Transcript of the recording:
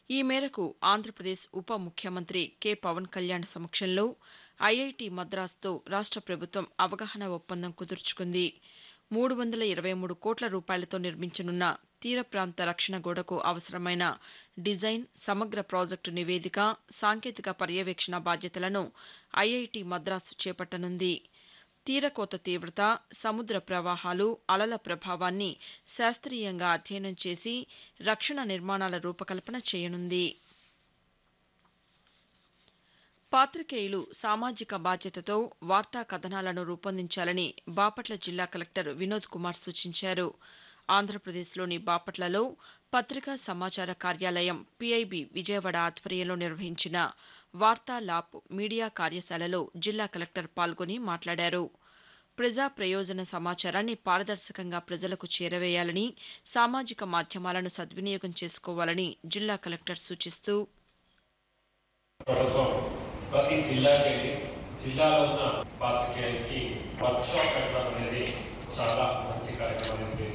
ఈ మేరకు ఆంధ్రప్రదేశ్ ఉప ముఖ్యమంత్రి కె పవన్ కళ్యాణ్ సమక్షంలో ఐఐటి మద్రాసుతో రాష్ట ప్రభుత్వం అవగాహన ఒప్పందం కుదుర్చుకుంది మూడు వందల ఇరవై మూడు కోట్ల రూపాయలతో నిర్మించనున్న తీర ప్రాంత రక్షణ గోడకు అవసరమైన డిజైన్ సమగ్ర ప్రాజెక్టు నివేదిక సాంకేతిక పర్యవేక్షణ బాధ్యతలను ఐఐటి మద్రాసు చేపట్టనుంది తీరకోత తీవ్రత సముద్ర ప్రవాహాలు అలల ప్రభావాన్ని శాస్త్రీయంగా అధ్యయనం చేసి రక్షణ నిర్మాణాల రూపకల్పన చేయనుంది పాతికేయులు సామాజిక బాధ్యతతో వార్తా కథనాలను రూపొందించాలని బాపట్ల జిల్లా కలెక్టర్ వినోద్ కుమార్ సూచించారు ఆంధ్రప్రదేశ్లోని బాపట్లలో పత్రికా సమాచార కార్యాలయం పీఐబీ విజయవాడ ఆధ్వర్యంలో నిర్వహించిన వార్తా లాప్ మీడియా కార్యశాలలో జిల్లా కలెక్టర్ పాల్గొని మాట్లాడారు ప్రజా ప్రయోజన సమాచారాన్ని పారదర్శకంగా ప్రజలకు చేరవేయాలని సామాజిక మాధ్యమాలను సద్వినియోగం చేసుకోవాలని జిల్లా కలెక్టర్ సూచిస్తూ ప్రభుత్వం ప్రతి జిల్లాకి వెళ్ళి జిల్లాలో ఉన్న పాత్రికేయులకి వర్క్ షాప్ పెట్టడం అనేది చాలా మంచి కార్యక్రమం అనేది